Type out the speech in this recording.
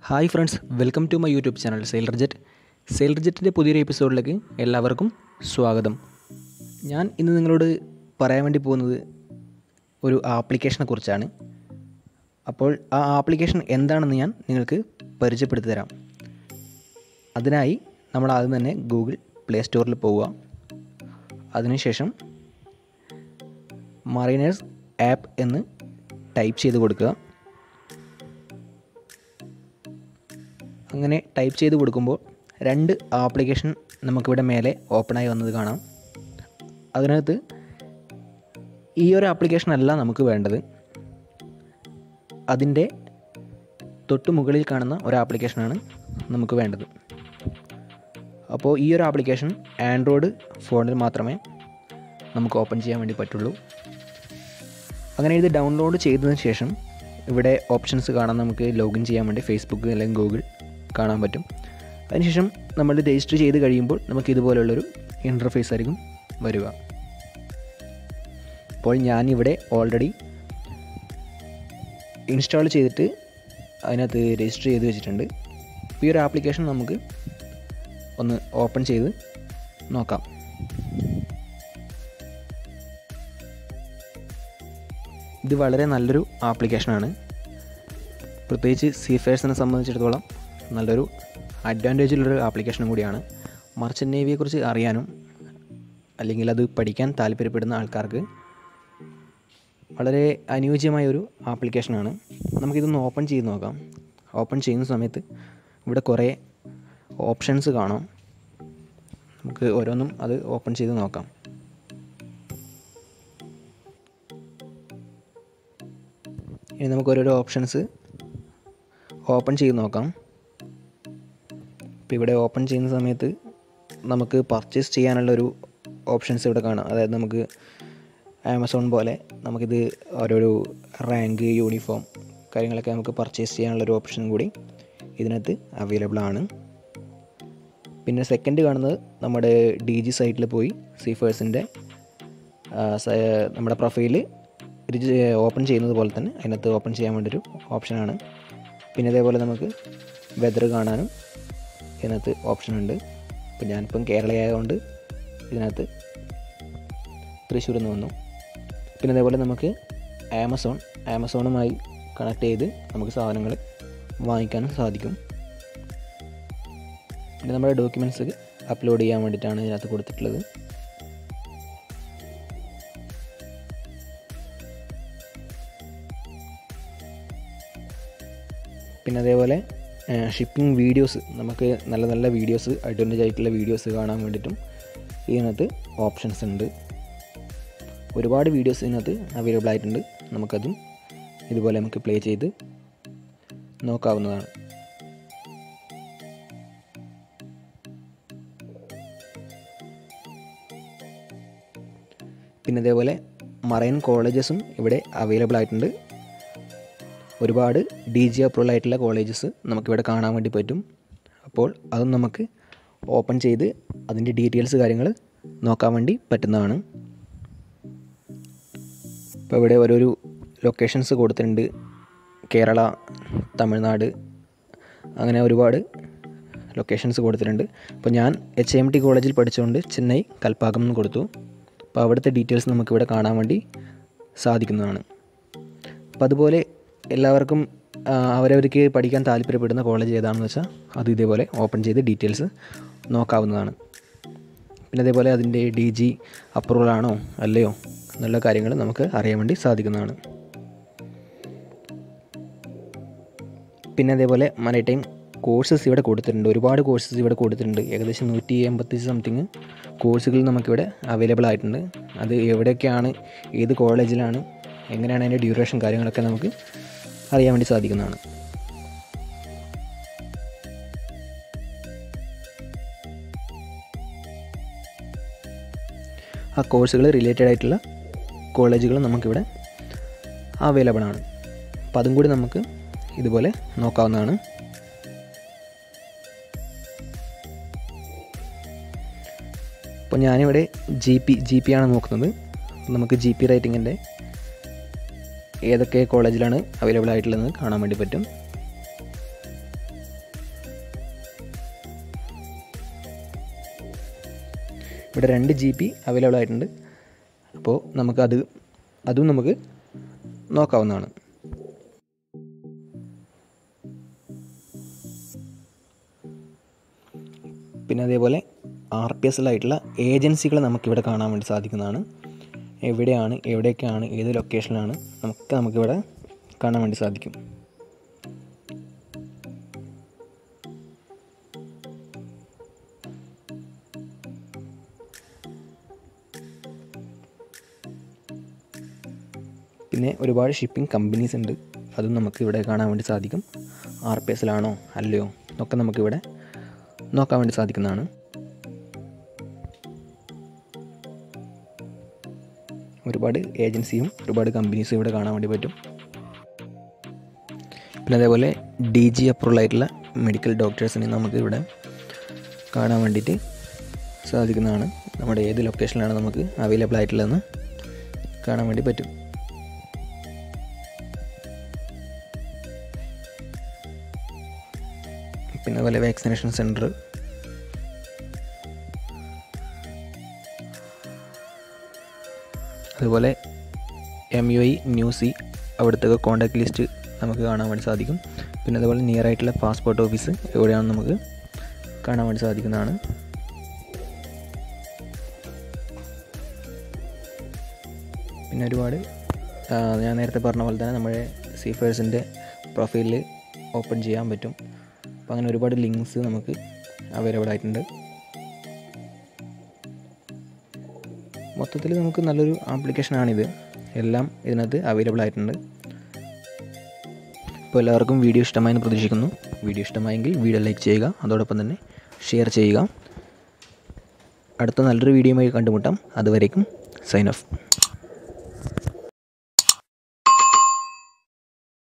hi friends welcome to my YouTube channel sailor jet sailor ജെറ്റിൻ്റെ പുതിയൊരു എപ്പിസോഡിലേക്ക് എല്ലാവർക്കും സ്വാഗതം ഞാൻ ഇന്ന് നിങ്ങളോട് പറയാൻ വേണ്ടി പോകുന്നത് ഒരു ആപ്ലിക്കേഷനെ കുറിച്ചാണ് അപ്പോൾ ആ ആപ്ലിക്കേഷൻ എന്താണെന്ന് ഞാൻ നിങ്ങൾക്ക് പരിചയപ്പെടുത്തി തരാം അതിനായി നമ്മൾ ആദ്യം തന്നെ ഗൂഗിൾ പ്ലേ സ്റ്റോറിൽ പോവുക അതിനുശേഷം മറൈനേഴ്സ് ആപ്പ് എന്ന് ടൈപ്പ് ചെയ്ത് കൊടുക്കുക അങ്ങനെ ടൈപ്പ് ചെയ്ത് കൊടുക്കുമ്പോൾ രണ്ട് ആപ്ലിക്കേഷൻ നമുക്കിവിടെ മേലെ ഓപ്പണായി വന്നത് കാണാം അതിനകത്ത് ഈ ഒരു ആപ്ലിക്കേഷൻ അല്ല നമുക്ക് വേണ്ടത് അതിൻ്റെ തൊട്ട് മുകളിൽ കാണുന്ന ഒരു ആപ്ലിക്കേഷനാണ് നമുക്ക് വേണ്ടത് അപ്പോൾ ഈ ഒരു ആപ്ലിക്കേഷൻ ആൻഡ്രോയിഡ് ഫോണിൽ മാത്രമേ നമുക്ക് ഓപ്പൺ ചെയ്യാൻ വേണ്ടി പറ്റുള്ളൂ അങ്ങനെ ഇത് ഡൗൺലോഡ് ചെയ്തതിന് ശേഷം ഇവിടെ ഓപ്ഷൻസ് കാണാൻ നമുക്ക് ലോഗിൻ ചെയ്യാൻ വേണ്ടി ഫേസ്ബുക്ക് അല്ലെങ്കിൽ ഗൂഗിൾ കാണാൻ പറ്റും അതിനുശേഷം നമ്മൾ രജിസ്റ്റർ ചെയ്ത് കഴിയുമ്പോൾ നമുക്ക് ഇതുപോലുള്ളൊരു ഇൻ്റർഫേസ് ആയിരിക്കും വരിക അപ്പോൾ ഞാനിവിടെ ഓൾറെഡി ഇൻസ്റ്റാൾ ചെയ്തിട്ട് അതിനകത്ത് രജിസ്റ്റർ ചെയ്ത് വെച്ചിട്ടുണ്ട് ഈ ഒരു ആപ്ലിക്കേഷൻ നമുക്ക് ഒന്ന് ഓപ്പൺ ചെയ്ത് നോക്കാം ഇത് വളരെ നല്ലൊരു ആപ്ലിക്കേഷനാണ് പ്രത്യേകിച്ച് സീഫേഴ്സിനെ സംബന്ധിച്ചിടത്തോളം നല്ലൊരു അഡ്വാൻറ്റേജുള്ളൊരു ആപ്ലിക്കേഷനും കൂടിയാണ് മർച്ചൻ്റ് നേവിയെക്കുറിച്ച് അറിയാനും അല്ലെങ്കിൽ അത് പഠിക്കാൻ താല്പര്യപ്പെടുന്ന ആൾക്കാർക്ക് വളരെ അനുയോജ്യമായ ഒരു ആപ്ലിക്കേഷനാണ് നമുക്കിതൊന്ന് ഓപ്പൺ ചെയ്ത് നോക്കാം ഓപ്പൺ ചെയ്യുന്ന സമയത്ത് ഇവിടെ കുറേ ഓപ്ഷൻസ് കാണാം നമുക്ക് ഓരോന്നും അത് ഓപ്പൺ ചെയ്ത് നോക്കാം ഇനി നമുക്ക് ഓരോരോ ഓപ്ഷൻസ് ഓപ്പൺ ചെയ്ത് നോക്കാം ഇപ്പോൾ ഇവിടെ ഓപ്പൺ ചെയ്യുന്ന സമയത്ത് നമുക്ക് പർച്ചേസ് ചെയ്യാനുള്ളൊരു ഓപ്ഷൻസ് ഇവിടെ കാണാം അതായത് നമുക്ക് ആമസോൺ പോലെ നമുക്കിത് ഓരോരോ റാങ്ക് യൂണിഫോം കാര്യങ്ങളൊക്കെ നമുക്ക് പർച്ചേസ് ചെയ്യാനുള്ളൊരു ഓപ്ഷൻ കൂടി ഇതിനകത്ത് അവൈലബിൾ ആണ് പിന്നെ സെക്കൻഡ് കാണുന്നത് നമ്മുടെ ഡി ജി സൈറ്റിൽ പോയി സീഫേഴ്സിൻ്റെ നമ്മുടെ പ്രൊഫൈല് ഓപ്പൺ ചെയ്യുന്നത് പോലെ തന്നെ അതിനകത്ത് ഓപ്പൺ ചെയ്യാൻ വേണ്ടിയൊരു ഓപ്ഷനാണ് പിന്നെ അതേപോലെ നമുക്ക് വെതർ കാണാനും ഇതിനകത്ത് ഓപ്ഷൻ ഉണ്ട് ഇപ്പം ഞാനിപ്പം കേരളയായതുകൊണ്ട് ഇതിനകത്ത് തൃശ്ശൂരിൽ നിന്ന് വന്നു പിന്നെ അതേപോലെ നമുക്ക് ആമസോൺ ആമസോണുമായി കണക്ട് ചെയ്ത് നമുക്ക് സാധനങ്ങൾ വാങ്ങിക്കാനും സാധിക്കും പിന്നെ നമ്മുടെ ഡോക്യുമെൻറ്റ്സ് അപ്ലോഡ് ചെയ്യാൻ വേണ്ടിയിട്ടാണ് ഇതിനകത്ത് കൊടുത്തിട്ടുള്ളത് പിന്നെ അതേപോലെ ഷിപ്പിംഗ് വീഡിയോസ് നമുക്ക് നല്ല നല്ല വീഡിയോസ് അഡ്വാൻറ്റേജ് ആയിട്ടുള്ള വീഡിയോസ് കാണാൻ വേണ്ടിയിട്ടും ഇതിനകത്ത് ഓപ്ഷൻസ് ഉണ്ട് ഒരുപാട് വീഡിയോസ് ഇതിനകത്ത് അവൈലബിൾ ആയിട്ടുണ്ട് നമുക്കതും ഇതുപോലെ നമുക്ക് പ്ലേ ചെയ്ത് നോക്കാവുന്നതാണ് പിന്നെ അതേപോലെ മറൈൻ കോളേജസും ഇവിടെ അവൈലബിൾ ആയിട്ടുണ്ട് ഒരുപാട് ഡി ജി അപ്രൂവൽ ആയിട്ടുള്ള കോളേജസ് നമുക്കിവിടെ കാണാൻ വേണ്ടി പറ്റും അപ്പോൾ അതും നമുക്ക് ഓപ്പൺ ചെയ്ത് അതിൻ്റെ ഡീറ്റെയിൽസ് കാര്യങ്ങൾ നോക്കാൻ വേണ്ടി പറ്റുന്നതാണ് ഇപ്പോൾ ഇവിടെ ഓരോരു ലൊക്കേഷൻസ് കൊടുത്തിട്ടുണ്ട് കേരള തമിഴ്നാട് അങ്ങനെ ഒരുപാട് ലൊക്കേഷൻസ് കൊടുത്തിട്ടുണ്ട് അപ്പോൾ ഞാൻ എച്ച് എം ടി കോളേജിൽ പഠിച്ചുകൊണ്ട് ചെന്നൈ കൽപ്പാക്കം എന്ന് കൊടുത്തു അപ്പോൾ അവിടുത്തെ ഡീറ്റെയിൽസ് നമുക്കിവിടെ കാണാൻ വേണ്ടി സാധിക്കുന്നതാണ് അപ്പോൾ അതുപോലെ എല്ലാവർക്കും അവരവർക്ക് പഠിക്കാൻ താല്പര്യപ്പെടുന്ന കോളേജ് ഏതാണെന്ന് വെച്ചാൽ അത് ഇതേപോലെ ഓപ്പൺ ചെയ്ത് ഡീറ്റെയിൽസ് നോക്കാവുന്നതാണ് പിന്നെ അതേപോലെ അതിൻ്റെ ഡി ജി അപ്രൂവൽ ആണോ അല്ലയോ എന്നുള്ള കാര്യങ്ങൾ നമുക്ക് അറിയാൻ വേണ്ടി സാധിക്കുന്നതാണ് പിന്നെ അതേപോലെ മലൈറ്റൈം കോഴ്സസ് ഇവിടെ കൊടുത്തിട്ടുണ്ട് ഒരുപാട് കോഴ്സസ് ഇവിടെ കൊടുത്തിട്ടുണ്ട് ഏകദേശം നൂറ്റി എൺപത്തി സംതിങ് കോഴ്സുകൾ നമുക്കിവിടെ അവൈലബിൾ ആയിട്ടുണ്ട് അത് എവിടെയൊക്കെയാണ് ഏത് കോളേജിലാണ് എങ്ങനെയാണ് അതിൻ്റെ ഡ്യൂറേഷൻ കാര്യങ്ങളൊക്കെ നമുക്ക് അറിയാൻ വേണ്ടി സാധിക്കുന്നതാണ് ആ കോഴ്സുകൾ റിലേറ്റഡ് ആയിട്ടുള്ള കോളേജുകൾ നമുക്കിവിടെ അവൈലബിൾ ആണ് അപ്പം അതും കൂടി നമുക്ക് ഇതുപോലെ നോക്കാവുന്നതാണ് അപ്പോൾ ഞാനിവിടെ ജി പി ജി പി ആണ് നോക്കുന്നത് നമുക്ക് ജി പി റേറ്റിങ്ങിൻ്റെ ഏതൊക്കെ കോളേജിലാണ് അവൈലബിൾ ആയിട്ടുള്ളതെന്ന് കാണാൻ വേണ്ടി പറ്റും ഇവിടെ രണ്ട് ജി പി അവൈലബിൾ ആയിട്ടുണ്ട് അപ്പോൾ നമുക്കത് അതും നമുക്ക് നോക്കാവുന്നതാണ് പിന്നെ അതേപോലെ ആർ പി എസിലായിട്ടുള്ള ഏജൻസികൾ നമുക്കിവിടെ കാണാൻ വേണ്ടി സാധിക്കുന്നതാണ് എവിടെയാണ് എവിടെയൊക്കെയാണ് ഏത് ലൊക്കേഷനിലാണ് നമുക്ക് നമുക്കിവിടെ കാണാൻ വേണ്ടി സാധിക്കും പിന്നെ ഒരുപാട് ഷിപ്പിംഗ് കമ്പനീസ് ഉണ്ട് അതും നമുക്ക് ഇവിടെ കാണാൻ വേണ്ടി സാധിക്കും ആർ പി എസിലാണോ അല്ലയോ എന്നൊക്കെ നമുക്കിവിടെ നോക്കാൻ വേണ്ടി സാധിക്കുന്നതാണ് ഒരുപാട് ഏജൻസിയും ഒരുപാട് കമ്പനീസും ഇവിടെ കാണാൻ വേണ്ടി പറ്റും പിന്നെ അതേപോലെ ഡി ജി അപ്രൂവൽ ആയിട്ടുള്ള മെഡിക്കൽ ഡോക്ടേഴ്സിനെ നമുക്ക് ഇവിടെ കാണാൻ വേണ്ടിയിട്ട് സാധിക്കുന്നതാണ് നമ്മുടെ ഏത് ലൊക്കേഷനിലാണ് നമുക്ക് അവൈലബിൾ ആയിട്ടുള്ളതെന്ന് കാണാൻ വേണ്ടി പറ്റും പിന്നെ അതുപോലെ വാക്സിനേഷൻ സെൻറ്റർ അതുപോലെ എം യു ഐ ന്യൂസി അവിടുത്തെ കോൺടാക്ട് ലിസ്റ്റ് നമുക്ക് കാണാൻ വേണ്ടി സാധിക്കും പിന്നെ അതുപോലെ നിയർ ആയിട്ടുള്ള പാസ്പോർട്ട് ഓഫീസ് എവിടെയാണെന്ന് നമുക്ക് കാണാൻ വേണ്ടി സാധിക്കുന്നതാണ് പിന്നെ ഒരുപാട് ആ, ഞാൻ നേരത്തെ പറഞ്ഞ പോലെ തന്നെ നമ്മുടെ സീഫേഴ്സിൻ്റെ പ്രൊഫൈലിൽ ഓപ്പൺ ചെയ്യാൻ പറ്റും അപ്പോൾ അങ്ങനെ ഒരുപാട് ലിങ്ക്സ് നമുക്ക് അവൈലബിൾ ആയിട്ടുണ്ട് മൊത്തത്തിൽ നമുക്ക് നല്ലൊരു ആപ്ലിക്കേഷനാണിത് എല്ലാം ഇതിനകത്ത് അവൈലബിൾ ആയിട്ടുണ്ട് അപ്പോൾ എല്ലാവർക്കും വീഡിയോ ഇഷ്ടമായെന്ന് പ്രതീക്ഷിക്കുന്നു വീഡിയോ ഇഷ്ടമായെങ്കിൽ വീഡിയോ ലൈക്ക് ചെയ്യുക അതോടൊപ്പം തന്നെ ഷെയർ ചെയ്യുക അടുത്ത നല്ലൊരു വീഡിയോയുമായി കണ്ടുമുട്ടാം അതുവരേക്കും സൈൻ ഓഫ്